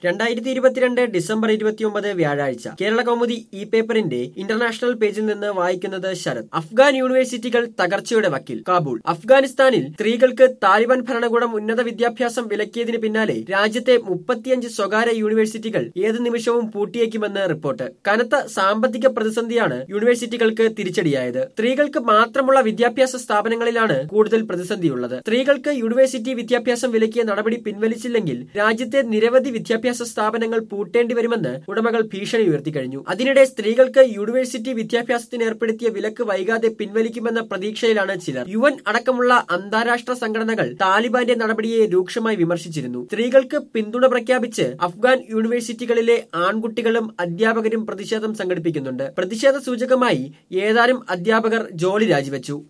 രണ്ടായിരത്തി ഇരുപത്തിരണ്ട് ഡിസംബർ ഇരുപത്തിയൊമ്പത് വ്യാഴാഴ്ച കേരള കൗമുദി ഇ പേപ്പറിന്റെ ഇന്റർനാഷണൽ പേജിൽ നിന്ന് വായിക്കുന്നത് ശരത് അഫ്ഗാൻ യൂണിവേഴ്സിറ്റികൾ തകർച്ചയുടെ വക്കിൽ കാബൂൾ അഫ്ഗാനിസ്ഥാനിൽ സ്ത്രീകൾക്ക് താലിബാൻ ഭരണകൂടം ഉന്നത വിദ്യാഭ്യാസം വിലക്കിയതിന് പിന്നാലെ രാജ്യത്തെ മുപ്പത്തിയഞ്ച് സ്വകാര്യ യൂണിവേഴ്സിറ്റികൾ ഏത് നിമിഷവും പൂട്ടിയേക്കുമെന്ന് റിപ്പോർട്ട് കനത്ത സാമ്പത്തിക പ്രതിസന്ധിയാണ് യൂണിവേഴ്സിറ്റികൾക്ക് തിരിച്ചടിയായത് സ്ത്രീകൾക്ക് മാത്രമുള്ള വിദ്യാഭ്യാസ സ്ഥാപനങ്ങളിലാണ് കൂടുതൽ പ്രതിസന്ധിയുള്ളത് സ്ത്രീകൾക്ക് യൂണിവേഴ്സിറ്റി വിദ്യാഭ്യാസം വിലക്കിയ നടപടി പിൻവലിച്ചില്ലെങ്കിൽ രാജ്യത്തെ നിരവധി വിദ്യാഭ്യാസ സ്ഥാപനങ്ങൾ പൂട്ടേണ്ടി വരുമെന്ന് ഉടമകൾ ഭീഷണി ഉയർത്തിക്കഴിഞ്ഞു അതിനിടെ സ്ത്രീകൾക്ക് യൂണിവേഴ്സിറ്റി വിദ്യാഭ്യാസത്തിന് ഏർപ്പെടുത്തിയ വിലക്ക് വൈകാതെ പിൻവലിക്കുമെന്ന പ്രതീക്ഷയിലാണ് ചിലർ യു എൻ അടക്കമുള്ള അന്താരാഷ്ട്ര സംഘടനകൾ താലിബാന്റെ നടപടിയെ രൂക്ഷമായി വിമർശിച്ചിരുന്നു സ്ത്രീകൾക്ക് പിന്തുണ പ്രഖ്യാപിച്ച് അഫ്ഗാൻ യൂണിവേഴ്സിറ്റികളിലെ ആൺകുട്ടികളും അധ്യാപകരും പ്രതിഷേധം സംഘടിപ്പിക്കുന്നുണ്ട് പ്രതിഷേധ സൂചകമായി ഏതാനും അധ്യാപകർ ജോലി രാജിവെച്ചു